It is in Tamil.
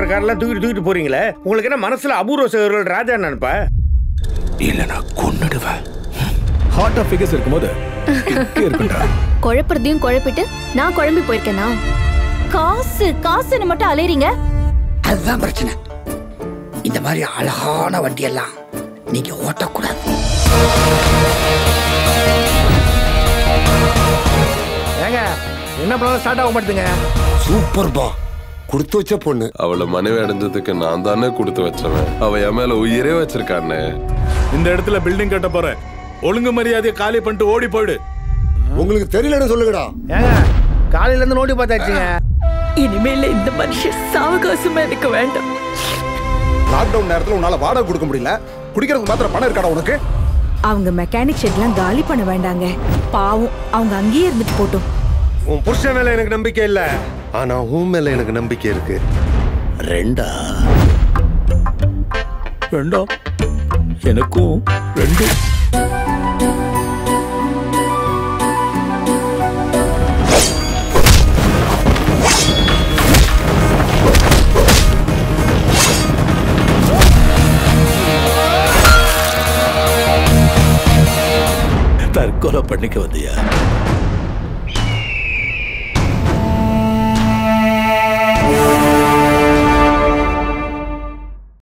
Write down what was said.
ஓடுற கார்லாம் தூக்கிட்டு தூக்கிட்டு போறீங்களே உங்களுக்கு என்ன மனசுல அபூர்வ சகோதரர்கள் ராஜா நினைப்பா இல்ல நான் கொன்னுடுவேன் ஹார்ட் ஆஃப் ஃபிகர்ஸ் இருக்கும்போது கிக்கே இருக்கும்டா குழப்பறதையும் குழப்பிட்டு நான் குழம்பி போயிருக்கேனா காசு காசுன்னு மட்டும் அலையறீங்க அதுதான் பிரச்சனை இந்த மாதிரி அழகான வண்டியெல்லாம் நீங்க ஓட்டக்கூடாது ஏங்க என்ன பண்ணாலும் ஸ்டார்ட் ஆக மாட்டேங்க சூப்பர் பா கொடுத்து வச்ச பொண்ணு அவளை மனைவி அடைஞ்சதுக்கு நான் தானே கொடுத்து வச்சவன் அவ என் மேல உயிரே வச்சிருக்கானே இந்த இடத்துல பில்டிங் கட்ட போறேன் ஒழுங்கு மரியாதையை காலி பண்ணிட்டு ஓடி போயிடு உங்களுக்கு தெரியலன்னு சொல்லுங்கடா ஏங்க காலையில இருந்து நோண்டி பார்த்தாச்சுங்க இனிமேல இந்த மனுஷன் சாவகாசமா எனக்கு வேண்டாம் லாக்டவுன் நேரத்துல உன்னால வாடகை கொடுக்க முடியல குடிக்கிறதுக்கு மாத்திரம் பணம் இருக்காடா உனக்கு அவங்க மெக்கானிக் ஷெட்லாம் காலி பண்ண வேண்டாங்க பாவம் அவங்க அங்கேயே இருந்துட்டு போட்டும் உன் புருஷன் மேல எனக்கு நம்பிக்கை இல்ல ஆனா உன் மேல எனக்கு நம்பிக்கை இருக்கு ரெண்டா ரெண்டா எனக்கும் ரெண்டு தற்கொலை பண்ணிக்க வந்தியா